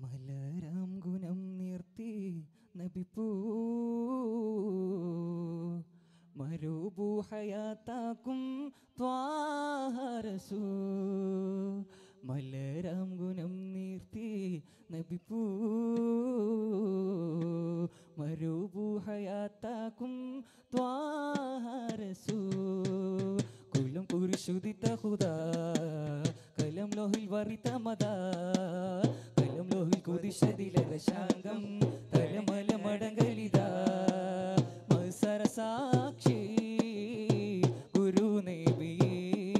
മലരാം ഗുണം നിർത്തി നബിപ്പൂ മരുഭൂഹയാത്താക്കും ത്വാരസൂ മലരാം ഗുണം നീർത്തി നബിപ്പൂ മരുഭൂഹയാത്താക്കും ത്വാരസൂ കുലം കുരിശുദിത്ത ഹുദാ കലം ലോഹിൽ വറിത്ത മതാ കലം ലോഹിൽ കുതിശതിലര ശാങ്കം തലമല മടങ്കലിതാ മത്സര സാക്ഷി ഗുരു നബിയേ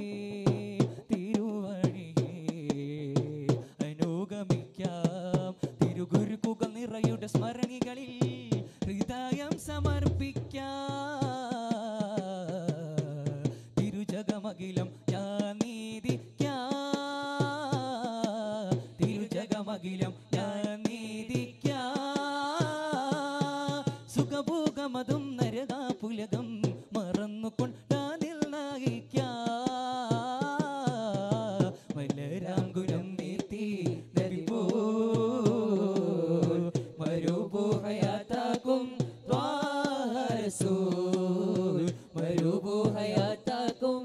തിരുവഴിയേ അനുഗമിക്കാം തിരുഗുരുക്കുകൾ നിറയുടെ സ്മരണികളിൽ ഹൃദയം സമർപ്പിക്കാം തിരുജഗമകിലം ഞാൻ നീതിക്കാം തിരുജഗമകിലം ഞാൻ നീതിക്കാം സുഖഭോഗമതും നരകാപുലകം മറന്നുകൊണ്ടാതിൽ നയിക്കാം മലരാങ്കുലം നീർത്തി നരിപോ മരുഭൂഹയാത്താക്കും ത്വാരസൂൽ മരുഭൂഹയാത്താക്കും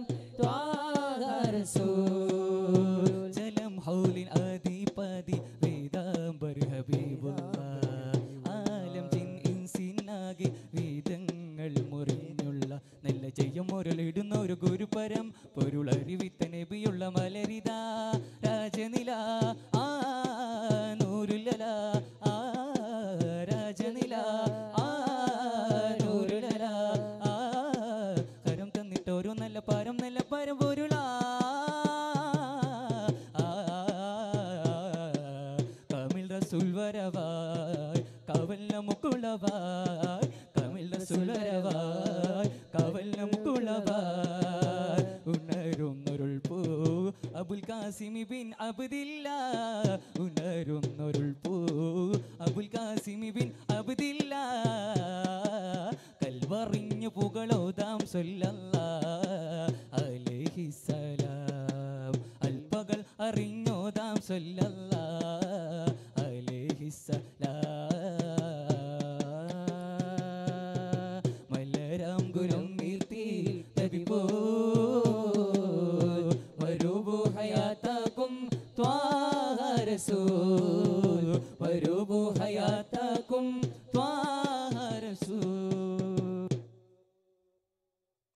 ത്വാരസൂൽ ജലം ഹൗലിൻ ആദിപതി വേദാംബർ ഹബീബുള്ള ആലം ജിൻ ഇൻസിനാകെ വേദങ്ങൾ മുറിഞ്ഞുള്ള നല്ല ജയം മുരളിടുന്ന ഒരു ഗുരുപരം പൊരുളറിവിത്ത നബിയുള്ള മലരിത രാജനില ആ നൂരുലല ആ രാജനില ആ നൂരുലല ആ കരം തന്നിട്ട് ഓരോ നല്ല പരം നല്ല പരം പൊരുളാ കമിൽ റസൂൽ വരവായ് കവൽ നമുക്കുള്ളവായ് കമിൽ റസൂൽ വരവായ് കവൽ നമുക്കുള്ളവായ് ഉണരുന്നൊരുൾ പൂ അബുൽ കാസിമി ബിൻ അബ്ദില്ല ഉണരുന്നൊരുൾ പൂ അബുൽ കാസിമി ബിൻ അബ്ദില്ല കൽവറിഞ്ഞു പുകളോതാം സൊല്ലല്ല അലൈഹിസലാം അൽപ്പകൾ അറിഞ്ഞോതാം സൊല്ലല്ല അലൈഹിസലാം മലരാം ഗുണം നീർത്തി നബിപോ മരുഭൂ ഹയാത്താക്കും ത്വാരസൂ